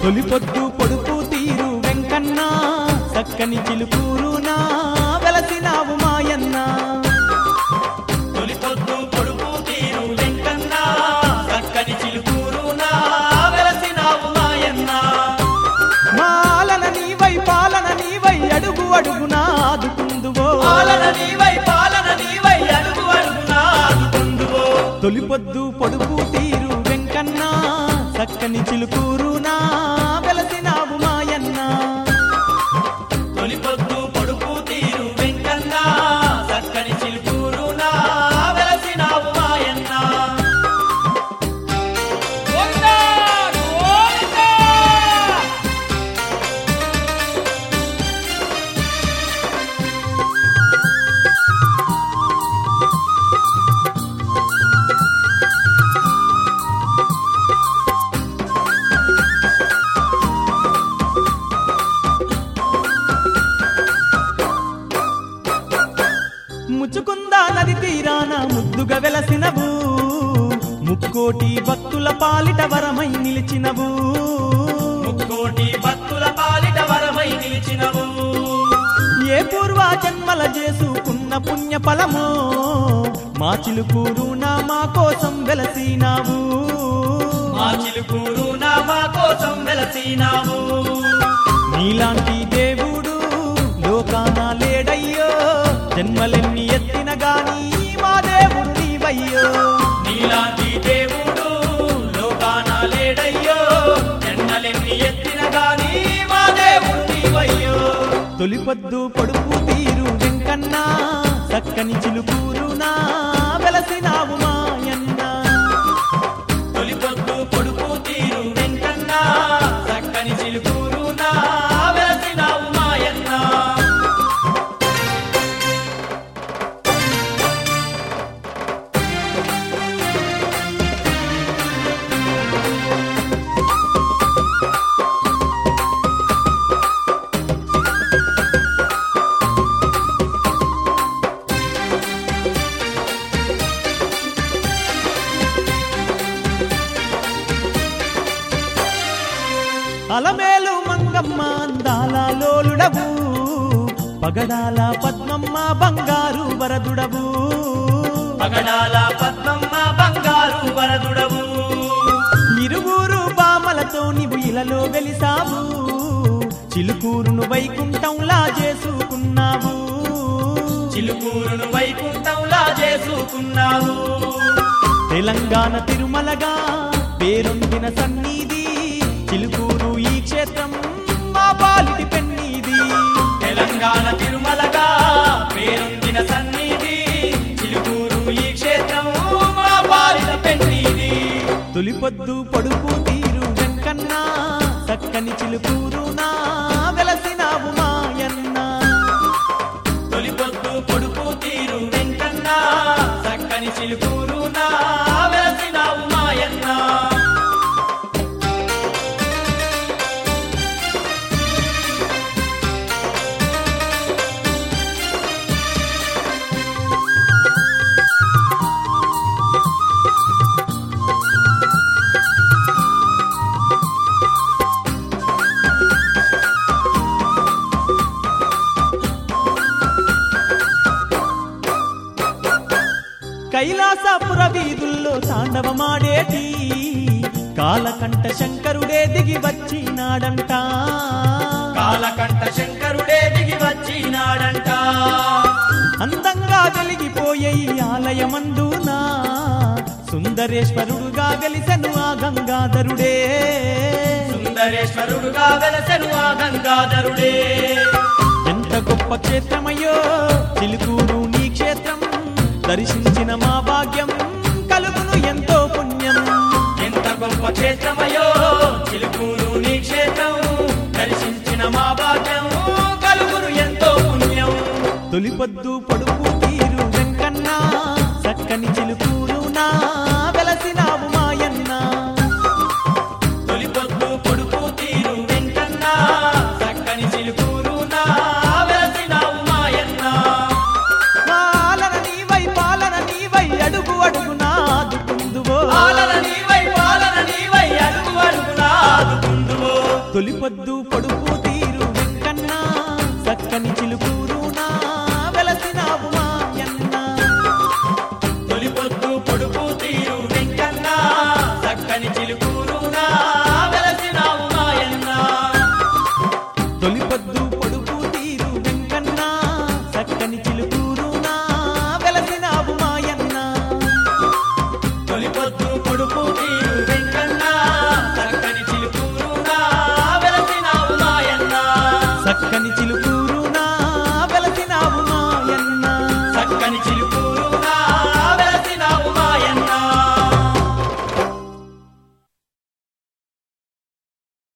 తొలి పొద్దు పొడుపు తీరు వెంకన్న చక్కని చిలుకూరునా వెలసినావు మాయన్న తొలి పొద్దు పొడుపు తీరు వెంకన్న చక్కని చిలుకూరు నా వెలసినావు మాయన్న మాలన నీవై పాలన నీవై అడుగు అడుగునా ఆదుకుందువో పాలన నీవై పాలన నీవై అడుగు అడుగునా ఆదుకుందువో తొలి పొద్దు పొడుపు తీరు వెంకన్న చక్కని చిలుకూరునా వెలసినావు మాయన్న తొలి పొద్దు పొడుపు తీరు వెంకన్న చక్కని చిలుకూరు నా వెలసినావు మాయన్న గోవిందా! గోవిందా! ముచ్చుకుందా నది తీరాన ముద్దుగా వెలసినవు ముక్కోటి భక్తుల పాలిట వరమై నిలిచినవు ముక్కోటి భక్తుల పాలిట వరమై నిలిచినవు ఏ పూర్వ జన్మల చేసుకున్న పుణ్య ఫలమో మా చిలుకూరు నా మా కోసం వెలసినావు మా చిలుకూరు నా మా కోసం వెలసినావు నీలాంటి దేవుడు లోకాన లేడయ్యో జన్మలెన్ని ఎత్తిన గాని మా దేవుడు నీవయ్యో నీలాంటి దేవుడు లోకాన లేడయ్యో జన్మలెన్ని ఎత్తిన గాని మా దేవుడు నీవయ్యో తొలి పొద్దు పొడుపు తీరు వెంకన్న చక్కని చిలుకూరు నా వెలసినావు మాయన్న తొలి పొద్దు పొడుపు తీరు వెంకన్న చక్కని చిలుకూరు నా వెలసినావు మాయన్న అలమేలు మంగమ్మ అందాల లోలుడవు పగడాల పద్మమ్మ బంగారు వరదుడవు పగడాల పద్మమ్మ బంగారు వరదుడవు ఇరువురు బామలతో నీవు ఇలలో వెలిసావు చిలుకూరును వైకుంఠంలా చేసుకున్నావు చిలుకూరును వైకుంఠంలా చేసుకున్నావు తెలంగాణ తిరుమలగా పేరొందిన సన్నిధి చిలుకూరు ఈ క్షేత్రం మా పాలిటి పెన్నీది తెలంగాణ తిరుమలగా పేరొందిన సన్నిధి చిలుకూరు ఈ క్షేత్రం మా పాలిత పెన్నీది తొలి పొద్దు పొడుపు తీరు వెంకన్న చక్కని చిలుకూరు నా వెలసినావు మాయన్న తొలి పొద్దు పొడుపు తీరు వెంకన్న చక్కని చిలుకూరు నా వెలసినావు మాయన్న కైలాసపుర వీధుల్లో తాండవమాడేటి కాలకంఠ శంకరుడే దిగి వచ్చినాడంట కాలకంఠ శంకరుడే దిగి వచ్చినాడంట అందంగా వెలిగిపోయే ఈ ఆలయమందునా సుందరేశ్వరుడుగా వెలిసెను ఆ గంగాధరుడే సుందరేశ్వరుడుగా వెలసెను ఆ గంగాధరుడే ఎంత గొప్ప క్షేత్రమయ్యో చిలుకూరు నీ క్షేత్రం దర్శించిన మా భాగ్యం కలుగును ఎంతో పుణ్యం ఎంత గొప్ప క్షేత్రమయో చిలుకూరు నీ క్షేత్రం దర్శించిన మా భాగ్యం కలుగురు ఎంతో పుణ్యం తొలి పొద్దు పొడుపు తీరు వెంకన్న చక్కని చిలుకూరు నా వెలసినావు మాయన్న తొలి పొద్దు పొడుపు తీరు వెంకన్న చక్కని చిలుకూరు నా వెలసినావు మాయన్న పాలన నీవై పాలన నీవై అడుగు అడుగునా ఆదుకుందువో పాలన నీవై పాలన నీవై అడుగు అడుగునా ఆదుకుందువో తొలిపొద్దు పొడుపు